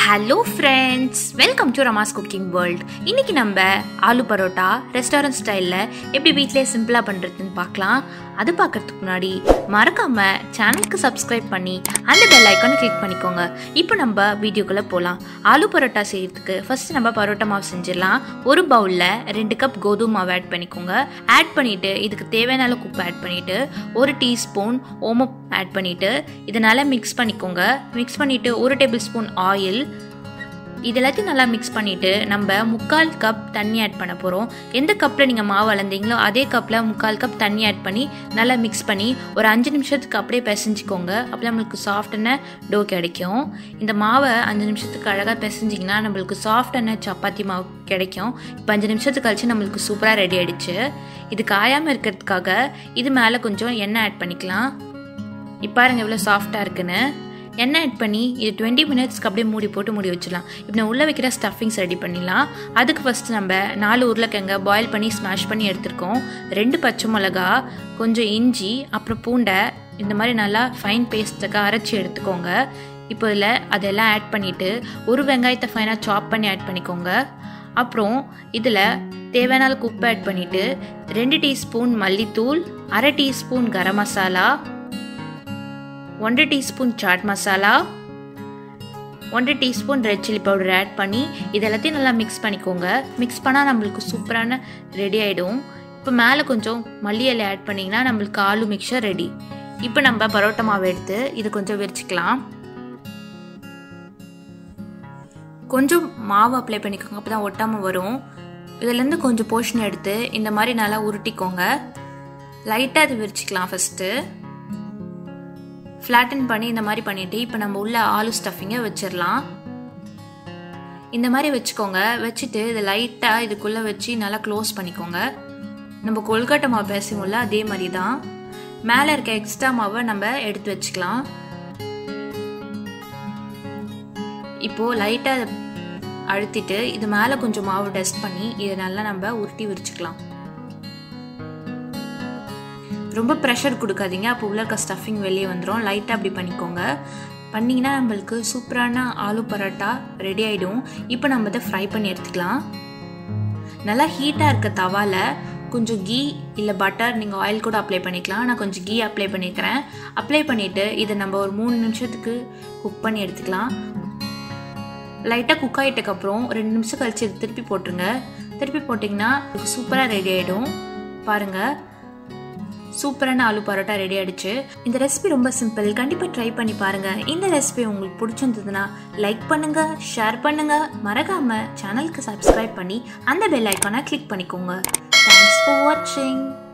hello friends welcome to Rama's cooking world இன்னைக்கு நம்ம aloo parotta restaurant ஸ்டைலில் எப்படி வீட்டிலே சிம்பிளாக பண்ணுறதுன்னு பார்க்கலாம் அது பார்க்கறதுக்கு முன்னாடி மறக்காம சேனலுக்கு சப்ஸ்கிரைப் பண்ணி அந்த பெல் ஐக்கானை கிளிக் பண்ணிக்கோங்க இப்போ நம்ம வீடியோக்குள்ளே போகலாம் ஆலு பரோட்டா செய்யறதுக்கு ஃபர்ஸ்ட் நம்ம பரோட்டா மாவு செஞ்சிடலாம் ஒரு பவுலில் ரெண்டு கப் கோதுமை மாவு ஆட் பண்ணிக்கோங்க ஆட் பண்ணிவிட்டு இதுக்கு தேவையான அளவுக்கு உப்பு ஆட் பண்ணிவிட்டு ஒரு டீஸ்பூன் ஓமம் ஆட் பண்ணிவிட்டு இதை நல்லா மிக்ஸ் பண்ணிக்கோங்க மிக்ஸ் பண்ணிவிட்டு ஒரு டேபிள் ஸ்பூன் ஆயில் இது எல்லாத்தையும் நல்லா மிக்ஸ் பண்ணிவிட்டு நம்ம முக்கால் கப் தண்ணி ஆட் பண்ண போகிறோம் எந்த கப்பில் நீங்கள் மாவு அளந்தீங்களோ அதே கப்பில் முக்கால் கப் தண்ணி ஆட் பண்ணி நல்லா மிக்ஸ் பண்ணி ஒரு அஞ்சு நிமிஷத்துக்கு அப்படியே பிசைஞ்சிக்கோங்க அப்போ நம்மளுக்கு சாஃப்டான டோ கிடைக்கும் இந்த மாவை அஞ்சு நிமிஷத்துக்கு அழகாக பிசைஞ்சிங்கன்னா நம்மளுக்கு சாஃப்டான சப்பாத்தி மாவு கிடைக்கும் இப்போ அஞ்சு நிமிஷத்துக்கு கழிச்சு நம்மளுக்கு சூப்பராக ரெடி ஆகிடுச்சு இது காயாமல் இருக்கிறதுக்காக இது மேலே கொஞ்சம் எண்ணெய் ஆட் பண்ணிக்கலாம் இப்போ பாருங்கள் எவ்வளோ சாஃப்டாக இருக்குன்னு எண்ணெய் ஆட் பண்ணி இது டுவெண்ட்டி மினிட்ஸ்க்கு அப்படியே மூடி போட்டு மூடி வச்சிடலாம் இப்போ நான் உள்ளே வைக்கிற ஸ்டஃபிங்ஸ் ரெடி பண்ணிடலாம் அதுக்கு ஃபஸ்ட்டு நம்ம நாலு உருளைக்கிழங்க பாயில் பண்ணி ஸ்மாஷ் பண்ணி எடுத்திருக்கோம் ரெண்டு பச்சை மிளகா கொஞ்சம் இஞ்சி அப்புறம் பூண்டை இந்த மாதிரி நல்லா ஃபைன் பேஸ்ட்டுக்கு அரைச்சி எடுத்துக்கோங்க இப்போ இதில் அதெல்லாம் ஆட் பண்ணிவிட்டு ஒரு வெங்காயத்தை ஃபைனாக சாப் பண்ணி ஆட் பண்ணிக்கோங்க அப்புறம் இதில் தேவையான அளவுக்கு உப்பு ஆட் பண்ணிவிட்டு ரெண்டு டீஸ்பூன் மல்லித்தூள் அரை டீஸ்பூன் கரம் மசாலா ஒன்றரை டீஸ்பூன் சாட் மசாலா ஒன்றரை teaspoon red chilli powder add பண்ணி இது எல்லாத்தையும் நல்லா மிக்ஸ் பண்ணிக்கோங்க மிக்ஸ் பண்ணால் நம்மளுக்கு சூப்பரான ரெடி ஆகிடும் இப்போ மேலே கொஞ்சம் மல்லி இலை ஆட் பண்ணிங்கன்னா நம்மளுக்கு ஆலு மிக்சர் ரெடி இப்போ நம்ம பரோட்டா மாவு எடுத்து இது கொஞ்சம் விரிச்சிக்கலாம் கொஞ்சம் மாவு அப்ளை பண்ணிக்கோங்க அப்போ தான் ஒட்டாமல் வரும் இதுலேருந்து கொஞ்சம் போர்ஷன் எடுத்து இந்த மாதிரி நல்லா உருட்டிக்கோங்க லைட்டாக அது விரிச்சிக்கலாம் ஃபஸ்ட்டு ஃப்ளாட்டன் பண்ணி இந்த மாதிரி பண்ணிவிட்டு இப்போ நம்ம உள்ள ஆலு ஸ்டஃபிங்கை வச்சிடலாம் இந்த மாதிரி வச்சுக்கோங்க வச்சுட்டு இதை லைட்டாக இதுக்குள்ளே வச்சு நல்லா க்ளோஸ் பண்ணிக்கோங்க நம்ம கொல்கட்டை மாவு பேசுவோம்ல அதே மாதிரி தான் மேலே இருக்க எக்ஸ்ட்ரா மாவை நம்ம எடுத்து வச்சுக்கலாம் இப்போது லைட்டாக அழுத்திட்டு இது மேலே கொஞ்சம் மாவு டஸ்ட் பண்ணி இதை நல்லா நம்ம உருட்டி விரிச்சுக்கலாம் ரொம்ப ப்ரெஷர் கொடுக்காதீங்க அப்போ உள்ள இருக்க ஸ்டஃபிங் வெளியே வந்துடும் லைட்டாக அப்படி பண்ணிக்கோங்க பண்ணிங்கன்னா நம்மளுக்கு சூப்பரான ஆலு பரோட்டா ரெடி ஆகிடும் இப்போ நம்ம இதை ஃப்ரை பண்ணி எடுத்துக்கலாம் நல்லா ஹீட்டாக இருக்க தவாவில் கொஞ்சம் கீ இல்லை பட்டர் நீங்கள் ஆயில் கூட அப்ளை பண்ணிக்கலாம் நான் கொஞ்சம் கீ அப்ளை பண்ணிக்கிறேன் அப்ளை பண்ணிவிட்டு இதை நம்ம ஒரு மூணு நிமிஷத்துக்கு குக் பண்ணி எடுத்துக்கலாம் லைட்டாக குக் ஆகிட்டக்கப்புறம் ரெண்டு நிமிஷம் கழிச்சு இதை திருப்பி போட்டுருங்க திருப்பி போட்டிங்கன்னா சூப்பராக ரெடி ஆகிடும் பாருங்கள் சூப்பரான ஆலு பரோட்டா ரெடி ஆயிடுச்சு இந்த ரெசிபி ரொம்ப சிம்பிள் கண்டிப்பாக ட்ரை பண்ணி பாருங்க இந்த ரெசிபி உங்களுக்கு பிடிச்சிருந்ததுன்னா லைக் பண்ணுங்க ஷேர் பண்ணுங்க மறக்காம சேனலுக்கு சப்ஸ்கிரைப் பண்ணி அந்த பெல் ஐக்கானை கிளிக் பண்ணிக்கோங்க தேங்க்ஸ் ஃபார் வாட்சிங்